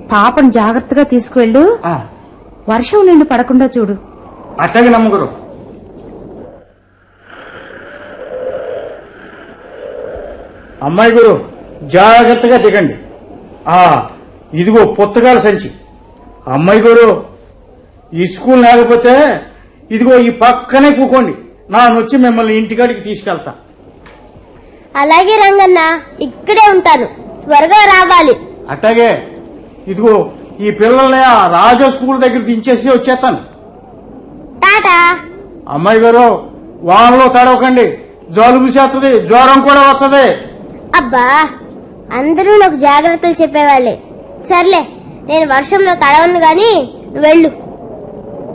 పాపను జాగ్రత్తగా తీసుకువెళ్ళు ఆ, వర్షం నిండు పడకుండా చూడు అట్టగే నమ్మగురు అమ్మాయి గురు జాగ్రత్తగా దిగండి ఆ ఇదిగో పుస్తకాల సంచి అమ్మాయి గురు ఈ స్కూల్ లేకపోతే ఇదిగో ఈ పక్కనే కూకోండి నానొచ్చి మిమ్మల్ని ఇంటికాడికి తీసుకెళ్తా అలాగే రంగన్న ఇక్కడే ఉంటాను త్వరగా రావాలి అట్టాగే ఇదిగో ఈ పిల్లల్ని ఆ రాజా స్కూల్ దగ్గర దించేసి వచ్చేస్తాను టాటా అమ్మాయి గారు వానలో తడవకండి జలుబు చేస్తుంది జ్వరం కూడా వస్తుంది అబ్బా అందరూ నాకు జాగ్రత్తలు చెప్పేవాళ్ళే సర్లే నేను వర్షంలో తడవను గాని నువ్వు వెళ్ళు